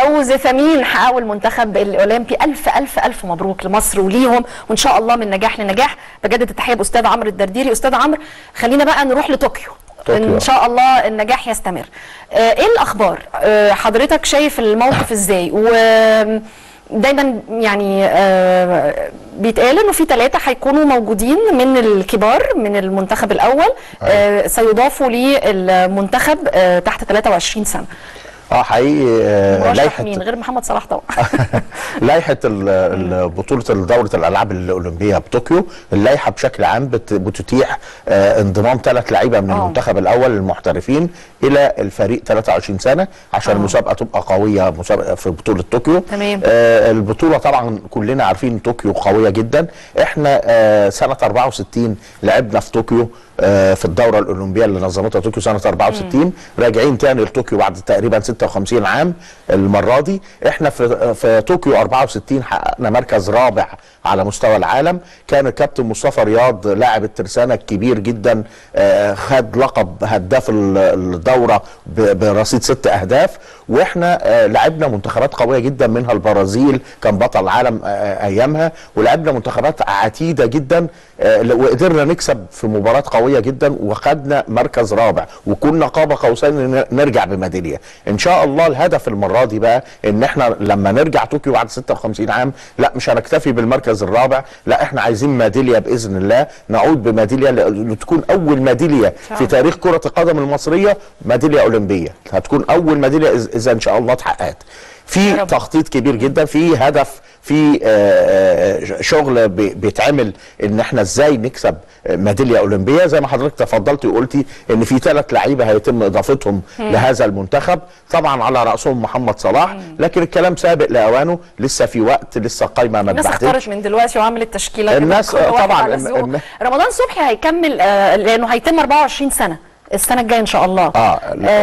فوز ثمين حققه المنتخب الاولمبي الف الف الف مبروك لمصر وليهم وان شاء الله من نجاح لنجاح بجدد التحيه باستاذ عمرو الدرديري استاذ عمرو خلينا بقى نروح لطوكيو طوكيو. ان شاء الله النجاح يستمر آه، ايه الاخبار آه، حضرتك شايف الموقف ازاي و دايما يعني آه، بيتقال انه في ثلاثه هيكونوا موجودين من الكبار من المنتخب الاول آه، سيضافوا للمنتخب آه، تحت 23 سنه اه حقيقي آه، مرشح لائحه مين غير محمد صلاح طبعا لائحه ال- ال- بطوله دوره الالعاب الاولمبيه بطوكيو اللائحه بشكل عام بت- بتتيح آه، انضمام ثلاث لعيبه من آه. المنتخب الاول المحترفين الى الفريق 23 سنه عشان آه. المسابقه تبقى قويه مسابقه في بطوله طوكيو تمام. آه، البطوله طبعا كلنا عارفين طوكيو قويه جدا احنا آه، سنه 64 لعبنا في طوكيو آه، في الدوره الاولمبيه اللي نظمتها طوكيو سنه 64 راجعين تاني لطوكيو بعد تقريبا 56 عام المره دي احنا في في طوكيو 64 حققنا مركز رابع على مستوى العالم كان الكابتن مصطفى رياض لاعب الترسانه الكبير جدا آه، خد لقب هداف ال- الدوره ب- برصيد ست اهداف واحنا آه، لعبنا منتخبات قويه جدا منها البرازيل كان بطل العالم آه، ايامها ولعبنا منتخبات عتيده جدا آه، وقدرنا نكسب في مباراه قويه جدا وخدنا مركز رابع وكنا قاب قوسين ن- نرجع بميداليه ان شاء الله الهدف المره دي بقى ان احنا لما نرجع طوكيو بعد 56 عام لا مش هنكتفي بالمركز الرابع لا احنا عايزين ميداليه باذن الله نعود بميداليه ل- لتكون اول ميداليه في تاريخ كره القدم المصريه ميداليه اولمبيه هتكون اول ميداليه إذ- اذا ان شاء الله اتحققت في رب. تخطيط كبير جدا في هدف في آه، آه، شغل بي- بيتعمل ان احنا ازاي نكسب ميداليه اولمبيه زي ما حضرتك تفضلتي وقلتي ان في ثلاث لعيبه هيتم اضافتهم لهذا المنتخب طبعا على راسهم محمد صلاح لكن الكلام سابق لاوانه لسه في وقت لسه قايمه ما الناس اتبعتش اختارت من دلوقتي وعملت تشكيله كده الناس- كل واحد طبعاً على الم- ذوقه. الم- رمضان صبحي هيكمل آه، لانه هيتم 24 سنه السنه الجايه ان شاء الله آه،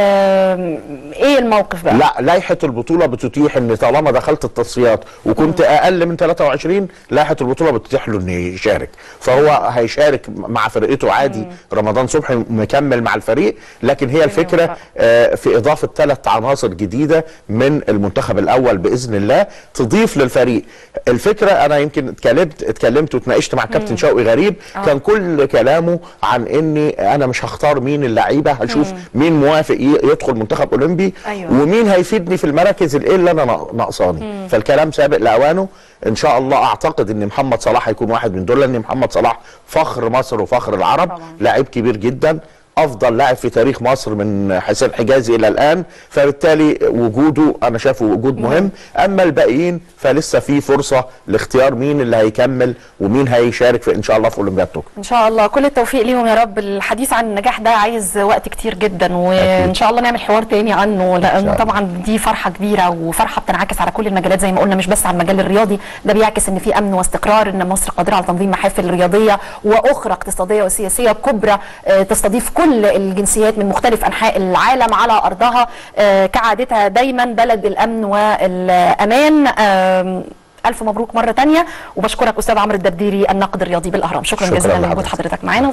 آم، ايه الموقف بقى لا لائحه البطوله بتتيح ان طالما دخلت التصفيات وكنت اقل من 23 لائحه البطوله بتتيح له انه يشارك فهو هيشارك مع فرقته عادي رمضان صبحي مكمل مع الفريق لكن هي الفكره يوفقك. آه، في اضافه ثلاث عناصر جديده من المنتخب الاول باذن الله تضيف للفريق الفكره انا يمكن اتكلمت اتكلمت واتناقشت مع كابتن شوقي غريب كان كل كلامه عن اني انا مش هختار مين اللعيبه هشوف مين موافق ي- يدخل منتخب اولمبي أيوة. ومين هيفيدني في المراكز الايه اللي انا ناق- ناقصاني فالكلام سابق لاوانه ان شاء الله اعتقد ان محمد صلاح هيكون واحد من دول لان محمد صلاح فخر مصر وفخر العرب طبعاً. لاعب كبير جدا افضل لاعب في تاريخ مصر من حسين حجازي الى الان فبالتالي وجوده انا شايفه وجود مهم اما الباقيين فلسه في فرصه لاختيار مين اللي هيكمل ومين هيشارك في ان شاء الله في اولمبياد طوكيو ان شاء الله كل التوفيق ليهم يا رب الحديث عن النجاح ده عايز وقت كتير جدا وان أكيد. شاء الله نعمل حوار تاني عنه لانه الله. طبعا دي فرحه كبيره وفرحه بتنعكس على كل المجالات زي ما قلنا مش بس على المجال الرياضي ده بيعكس ان في امن واستقرار ان مصر قادره على تنظيم محافل رياضيه واخرى اقتصاديه وسياسيه كبرى آه، تستضيف كل الجنسيات من مختلف انحاء العالم على ارضها آه، كعادتها دايما بلد الامن والامان آم، ألف مبروك مرة تانية وبشكرك أستاذ عمرو الدرديري الناقد الرياضي بالأهرام شكرا, شكراً جزيلا لوجود لحضرتك. حضرتك معانا